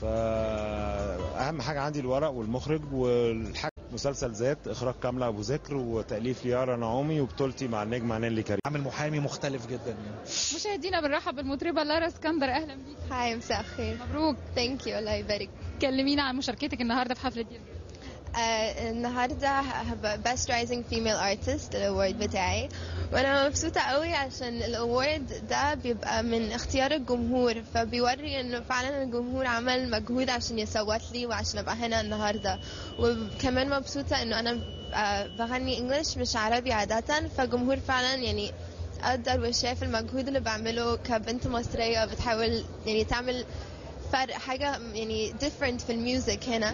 فاهم حاجه عندي الورق والمخرج والحاجه مسلسل ذات اخراج كامله ابو ذكر وتاليف ليارا نعومي وبطولتي مع النجم نيلي كريم عامل محامي مختلف جدا يعني مشاهدينا بنرحب بالمطربه لارا اسكندر اهلا بيك هاي مساء الخير مبروك ثانك يو الله يبارك كلمينا عن مشاركتك النهارده في حفله دير آه النهارده هبقى best rising female artist الاورد بتاعي وانا مبسوطه قوي عشان الاورد ده بيبقى من اختيار الجمهور فبيوري انه فعلا الجمهور عمل مجهود عشان يصوت لي وعشان ابقى هنا النهارده وكمان مبسوطه انه انا آه بغني انجلش مش عربي عاده فالجمهور فعلا يعني قدر وشاف المجهود اللي بعمله كبنت مصريه بتحاول يعني تعمل فرق حاجه يعني different في الميوزك هنا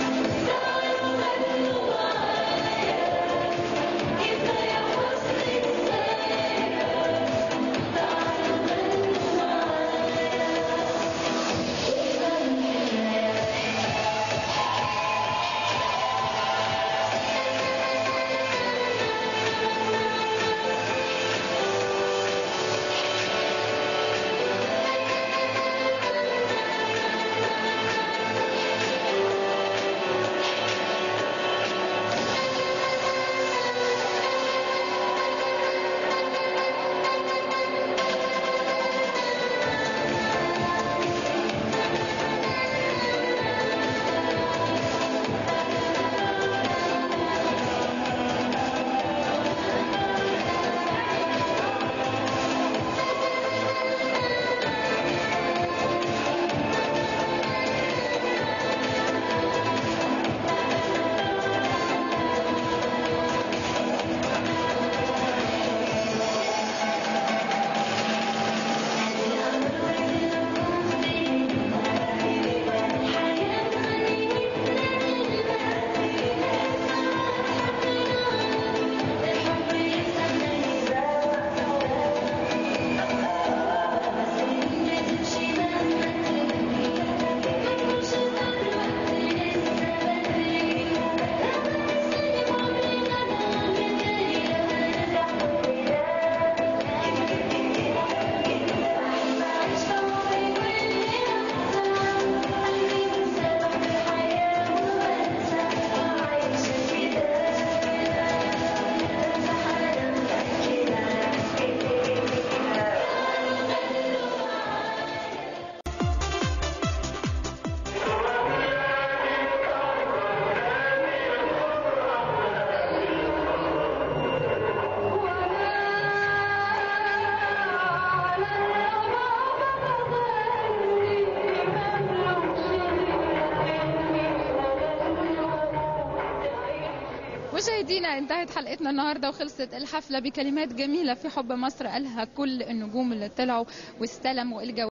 مشاهدينا انتهت حلقتنا النهارده وخلصت الحفله بكلمات جميله في حب مصر قالها كل النجوم اللي طلعوا واستلموا الجو